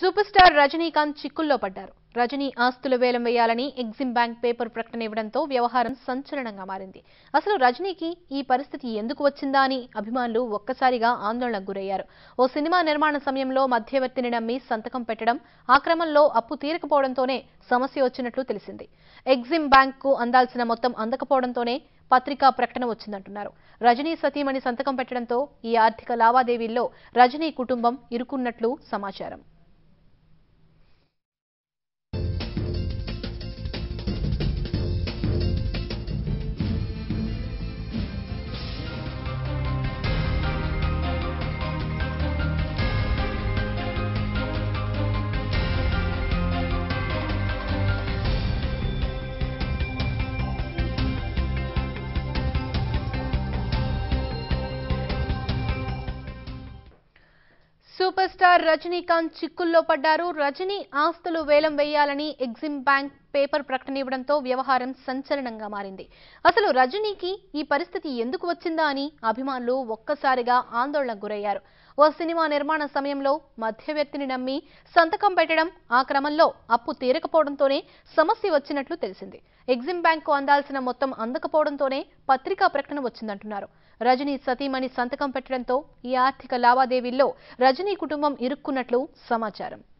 super star Rajinikanth చిక్కుల్లో పడ్డారు రజనీ ఆస్తుల వేలం వేయాలని ఎగ్జిమ్ బ్యాంక్ పేపర్ ప్రకటన ఇవ్వడంతో వ్యవహారం సంచలనంగా మారింది అసలు రజనీకి ఈ పరిస్థితి ఎందుకు వచ్చిందా అని అభిమానులు ఒక్కసారిగా ఆందోళనకు గురయ్యారు ఓ సినిమా నిర్మాణ సమయంలో మధ్యవర్తిని నమ్మి సంతకం పెట్టడం ఆ క్రమంలో అప్పు తీరకపోవడంతోనే సమస్య వచ్చినట్లు తెలిసింది ఎగ్జిమ్ బ్యాంక్కు అందాల్సిన మొత్తం అందకపోవడంతోనే పత్రికా ప్రకటన వచ్చిందంటున్నారు రజనీ సతీమణి సంతకం పెట్టడంతో ఈ ఆర్థిక లావాదేవీల్లో రజనీ కుటుంబం ఇరుకున్నట్లు సమాచారం సూపర్ స్టార్ రజనీకాంత్ చిక్కుల్లో పడ్డారు రజనీ ఆస్తులు వేలం వేయాలని ఎగ్జిమ్ బ్యాంక్ పేపర్ ప్రకటన ఇవ్వడంతో వ్యవహారం సంచలనంగా మారింది అసలు రజనీకి ఈ పరిస్థితి ఎందుకు వచ్చిందా అని అభిమానులు ఒక్కసారిగా ఆందోళనకు గురయ్యారు ఓ సినిమా నిర్మాణ సమయంలో మధ్యవర్తిని నమ్మి సంతకం పెట్టడం ఆ క్రమంలో అప్పు తీరకపోవడంతోనే సమస్య వచ్చినట్లు తెలిసింది ఎగ్జిమ్ బ్యాంకు అందాల్సిన మొత్తం అందకపోవడంతోనే పత్రికా ప్రకటన వచ్చిందంటున్నారు రజనీ సతీమణి సంతకం పెట్టడంతో ఈ ఆర్థిక లావాదేవీల్లో రజనీ కుటుంబం ఇరుక్కున్నట్లు సమాచారం